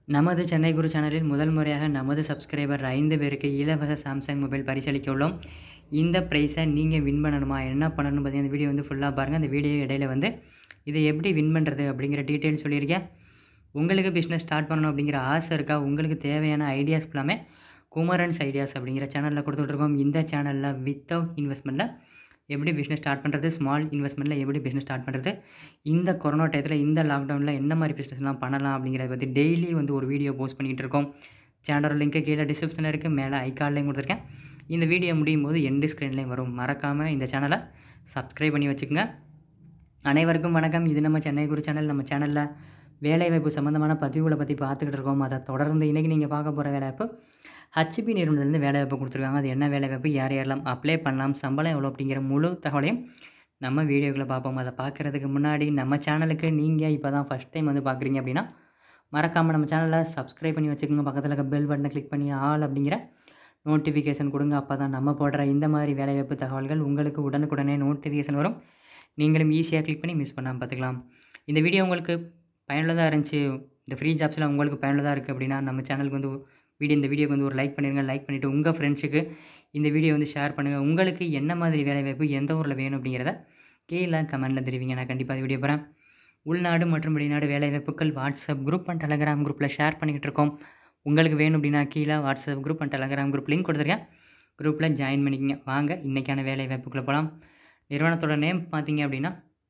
நமது சென்னை குரு சேனலில் முதல் முறையாக நமது சப்ஸ்கிரைபர் ஐந்து பேருக்கு இலவச சாம்சங் மொபைல் பரிசளிக்க உள்ளோம் இந்த ப்ரைஸை நீங்கள் வின் பண்ணணுமா என்ன பண்ணணும்னு பார்த்தீங்கன்னா இந்த வீடியோ வந்து ஃபுல்லாக பாருங்கள் அந்த வீடியோ இடையில வந்து இதை எப்படி வின் பண்ணுறது அப்படிங்கிற டீட்டெயில் சொல்லியிருக்கேன் உங்களுக்கு பிஸ்னஸ் ஸ்டார்ட் பண்ணணும் அப்படிங்கிற ஆசை இருக்கா உங்களுக்கு தேவையான ஐடியாஸ் ஃபுல்லாமே குமரன்ஸ் ஐடியாஸ் அப்படிங்கிற சேனலில் கொடுத்துட்ருக்கோம் இந்த சேனலில் வித்தவுட் இன்வெஸ்ட்மெண்ட்டில் எப்படி பிஸ்னஸ் ஸ்டார்ட் பண்ணுறது ஸ்மால் இன்வெஸ்ட்மெண்ட்டில் எப்படி பிஸ்னஸ் ஸ்டார்ட் பண்ணுறது இந்த கொரோனா டயத்தில் இந்த லாக்டவுனில் என்ன மாதிரி பிஸ்னஸ்லாம் பண்ணலாம் அப்படிங்கிறத பற்றி டெய்லி வந்து ஒரு வீடியோ போஸ்ட் பண்ணிகிட்டு இருக்கோம் சேனலோட லிங்க்கு கீழே டிஸ்கிரிப்ஷனில் இருக்குது மேலே ஐகார்ட்லேயும் கொடுத்துருக்கேன் இந்த வீடியோ முடியும் போது எண்டு ஸ்க்ரீன்லேயும் வரும் மறக்காமல் இந்த சேனலை சப்ஸ்கிரைப் பண்ணி வச்சுக்கோங்க அனைவருக்கும் வணக்கம் இது நம்ம சென்னை குரு சேனல் நம்ம சேனலில் வேலைவாய்ப்பு சம்மந்தமான பதிவுகளை பற்றி பார்த்துக்கிட்டு இருக்கோம் அதை தொடர்ந்து இன்றைக்கி நீங்கள் பார்க்க போகிற வேலைவாய்ப்பு ஹச்பி நிறுவனத்துலேருந்து வேலைவாய்ப்பு கொடுத்துருக்காங்க அது என்ன வேலைவாய்ப்பு யார் யாரெல்லாம் அப்ளை பண்ணலாம் சம்பளம் எவ்வளோ அப்படிங்கிற முழு தகவலையும் நம்ம வீடியோக்களை பார்ப்போம் அதை பார்க்குறதுக்கு முன்னாடி நம்ம சேனலுக்கு நீங்கள் இப்போ தான் ஃபஸ்ட் டைம் வந்து பார்க்குறீங்க அப்படின்னா மறக்காமல் நம்ம சேனலை சப்ஸ்கிரைப் பண்ணி வச்சுக்கோங்க பக்கத்தில் இருக்க பெல் பட்டனை கிளிக் பண்ணி ஆல் அப்படிங்கிற நோட்டிஃபிகேஷன் கொடுங்க அப்போ தான் நம்ம போடுற இந்த மாதிரி வேலைவாய்ப்பு தகவல்கள் உங்களுக்கு உடனுக்குடனே நோட்டிஃபிகேஷன் வரும் நீங்களும் ஈஸியாக கிளிக் பண்ணி மிஸ் பண்ணாமல் பார்த்துக்கலாம் இந்த வீடியோ உங்களுக்கு பயனுள்ளதாக இருந்துச்சு இந்த ஃப்ரீ ஜாப்ஸில் உங்களுக்கு பயனுள்ளதாக இருக்குது அப்படின்னா நம்ம சேனலுக்கு வந்து வீடியோ இந்த வீடியோக்கு வந்து ஒரு லைக் பண்ணிடுங்க லைக் பண்ணிவிட்டு உங்கள் ஃப்ரெண்ட்ஸுக்கு இந்த வீடியோ வந்து ஷேர் பண்ணுங்கள் உங்களுக்கு என்ன மாதிரி வேலைவாய்ப்பு எந்த ஊரில் வேணும் அப்படிங்கிறத கீழே கமெண்ட்டில் தெரிவிங்க நான் கண்டிப்பாக இந்த வீடியோ போகிறேன் உள்நாடு மற்றும் வெளிநாடு வேலைவாய்ப்புகள் வாட்ஸ்அப் குரூப் அண்ட் டெலகிராம் குரூப்பில் ஷேர் பண்ணிக்கிட்டு இருக்கோம் உங்களுக்கு வேணும் அப்படின்னா கீழே WhatsApp group and Telegram group link கொடுத்துருக்கேன் குரூப்பில் ஜாயின் பண்ணிக்கங்க வாங்க இன்றைக்கான வேலை வாய்ப்புக்குள்ளே போகலாம் நிறுவனத்தோட நேம் பார்த்தீங்க அப்படின்னா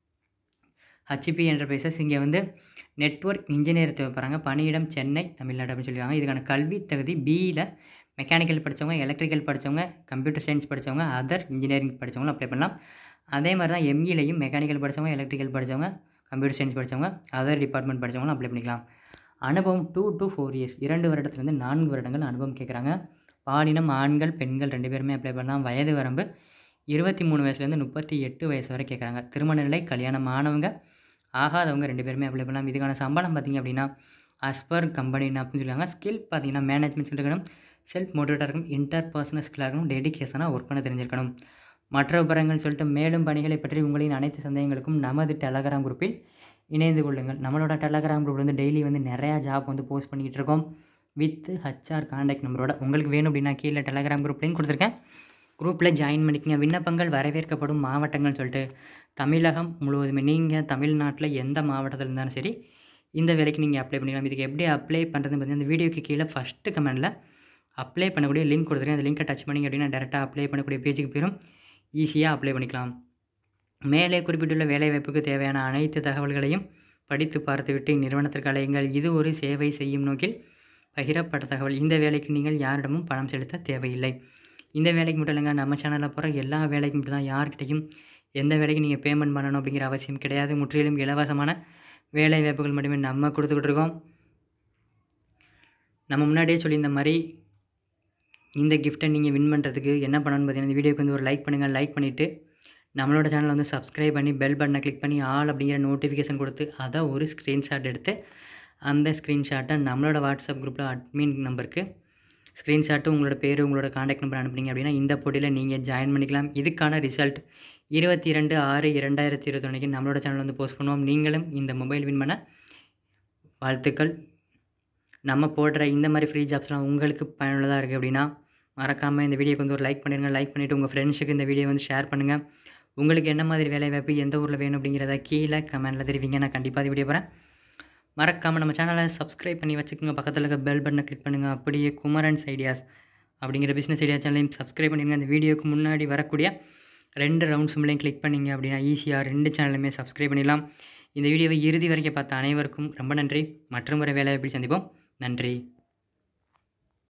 ஹச்பி என்டர்பிரைசஸ் இங்கே வந்து நெட்ஒர்க் இன்ஜினியர் தேவைப்படுறாங்க பணியிடம் சென்னை தமிழ்நாடு அப்படின்னு சொல்லியிருக்காங்க இதுக்கான கல்வி தகுதி பிஇயில் மெக்கானிக்கல் படித்தவங்க எலக்ட்ரிக்கல் படித்தவங்க கம்ப்யூட்டர் சயின்ஸ் படித்தவங்க அதர் இன்ஜினியரிங் படித்தவங்களும் அப்ளை பண்ணலாம் அதே மாதிரி தான் எம்இலையும் மெக்கானிக்கல் படித்தவங்க எலக்ட்ரிக்கல் படித்தவங்க கம்ப்யூட்டர் சயின்ஸ் படித்தவங்க அதர் டிபார்ட்மெண்ட் படித்தவங்களும் அப்ளை பண்ணிக்கலாம் அனுபவம் டூ டு ஃபோர் இயர்ஸ் இரண்டு வருடத்துலேருந்து நான்கு வருடங்கள் அனுபவம் கேட்குறாங்க பாலினம் ஆண்கள் பெண்கள் ரெண்டு பேருமே அப்ளை பண்ணலாம் வயது வரம்பு இருபத்தி மூணு வயசுலேருந்து முப்பத்தி எட்டு வயசு வரை கேட்குறாங்க திருமண நிலை கல்யாணம் ஆனவங்க ஆகாதவங்க ரெண்டு பேருமே அப்ளை பண்ணலாம் இதுக்கான சம்பளம் பார்த்திங்க அப்படின்னா அஸ்பர் கம்பெனி அப்படின்னு சொல்லுவாங்க ஸ்கில் பார்த்தீங்கன்னா மேனேஜ்மெண்ட் ஸ்கில் இருக்கணும் செல்ஃப் மோட்டிவேட்டாக இருக்கணும் இன்டர் பர்சனல் ஸ்கில்லாக இருக்கணும் டெடிக்கேஷனாக ஒர்க் பண்ண தெரிஞ்சிருக்கணும் மற்ற விவரங்கள் சொல்லிட்டு மேலும் பணிகளை பற்றி உங்களின் அனைத்து சந்தேகங்களுக்கும் நமது டெலகிராம் குரூப்பில் இணைந்து கொள்ளுங்கள் நம்மளோட டெலகிராம் குரூப்பில் வந்து டெய்லி வந்து நிறையா ஜாப் வந்து போஸ்ட் பண்ணிக்கிட்டு இருக்கோம் வித் ஹச்ஆர் கான்டாக்ட் நம்பரோட உங்களுக்கு வேணும் அப்படின்னா கீழே டெலகிராம் குரூப் லிங்க் கொடுத்துருக்கேன் குரூப்பில் ஜாயின் பண்ணிக்கங்க விண்ணப்பங்கள் வரவேற்கப்படும் மாவட்டங்கள்னு சொல்லிட்டு தமிழகம் முழுவதுமே நீங்கள் தமிழ்நாட்டில் எந்த மாவட்டத்தில் இருந்தாலும் சரி இந்த வேலைக்கு நீங்கள் அப்ளை பண்ணிக்கலாம் இதுக்கு எப்படி அப்ளை பண்ணுறதுன்னு பார்த்தீங்கன்னா இந்த வீடியோக்கு கீழே ஃபஸ்ட்டு கமெண்டில் அப்ளை பண்ணக்கூடிய லிங்க் கொடுத்துருக்கேன் அந்த லிங்கை டச் பண்ணிங்க அப்படின்னா டேரெக்டாக அப்ளை பண்ணக்கூடிய பேஜுக்கு போயிடும் ஈஸியாக அப்ளை பண்ணிக்கலாம் மேலே குறிப்பிட்டுள்ள வேலைவாய்ப்புக்கு தேவையான அனைத்து தகவல்களையும் படித்து பார்த்துவிட்டு இந்நிறுவனத்திற்கு அலையுங்கள் இது ஒரு சேவை செய்யும் நோக்கில் பகிரப்பட்ட தகவல் இந்த வேலைக்கு நீங்கள் யாரிடமும் பணம் செலுத்த தேவையில்லை இந்த வேலைக்கு மட்டும் இல்லைங்க நம்ம சேனலில் போகிற எல்லா வேலைக்கும் மட்டும் தான் யார்கிட்டையும் எந்த வேலைக்கு நீங்கள் பேமெண்ட் பண்ணணும் அப்படிங்கிற அவசியம் கிடையாது முற்றிலும் இலவசமான வேலை வாய்ப்புகள் மட்டுமே நம்ம கொடுத்துக்கிட்டு இருக்கோம் நம்ம முன்னாடியே சொல்லியிருந்த மாதிரி இந்த கிஃப்ட்டை நீங்கள் வின் பண்ணுறதுக்கு என்ன பண்ணணும்னு பார்த்தீங்கன்னா இந்த வீடியோக்கு வந்து ஒரு லைக் பண்ணுங்கள் லைக் பண்ணிவிட்டு நம்மளோட சேனலை வந்து சப்ஸ்கிரைப் பண்ணி பெல் பட்டனை கிளிக் பண்ணி ஆல் அப்படிங்கிற நோட்டிஃபிகேஷன் கொடுத்து அதை ஒரு ஸ்க்ரீன்ஷாட் எடுத்து அந்த ஸ்க்ரீன்ஷாட்டை நம்மளோட வாட்ஸ்அப் குரூப்பில் அட்மின் நம்பருக்கு ஸ்க்ரீன்ஷாட்டு உங்களோட பேர் உங்களோட காண்டாக்ட் நம்பர் அனுப்புனீங்க அப்படின்னா இந்த போட்டியில் நீங்கள் ஜாயின் பண்ணிக்கலாம் இதுக்கான ரிசல்ட் இருபத்தி இரண்டு ஆறு இரண்டாயிரத்தி இருபத்தொன்னைக்கு நம்மளோட சேனல் வந்து போஸ்ட் பண்ணுவோம் நீங்களும் இந்த மொபைல் வின் பண்ண வாழ்த்துக்கள் நம்ம போடுற இந்த மாதிரி ஃப்ரீ ஜாப்ஸ்லாம் உங்களுக்கு பயனுள்ளதாக இருக்குது அப்படின்னா மறக்காமல் இந்த வீடியோக்கு வந்து ஒரு லைக் பண்ணிடுங்க லைக் பண்ணிவிட்டு உங்கள் ஃப்ரெண்ட்ஸுக்கு இந்த வீடியோ வந்து ஷேர் பண்ணுங்கள் உங்களுக்கு என்ன மாதிரி வேலை வாய்ப்பு எந்த ஊரில் வேணும் அப்படிங்கிறத கீழே கமெண்ட்டில் தெரிவிங்க நான் கண்டிப்பாக இந்த வீடியோ போகிறேன் மறக்காமல் நம்ம சேனலை சப்ஸ்கிரைப் பண்ணி வச்சுக்கோங்க பக்கத்தில் இருக்க பெல் பட்டனை கிளிக் பண்ணுங்கள் அப்படியே குமரன்ஸ் ஐடியாஸ் அப்படிங்கிற பிஸ்னஸ் ஐடியா சேனலையும் சப்ஸ்கிரைப் பண்ணிடுங்க அந்த வீடியோக்கு முன்னாடி வரக்கூடிய ரெண்டு ரவுண்ட் சிம்லையும் கிளிக் பண்ணிங்க அப்படின்னா ஈஸியாக ரெண்டு சேனலுமே சப்ஸ்கிரைப் பண்ணிடலாம் இந்த வீடியோவை இறுதி வரைக்கும் பார்த்த அனைவருக்கும் ரொம்ப நன்றி மற்றும் ஒரு வேலை எப்படி சந்திப்போம் நன்றி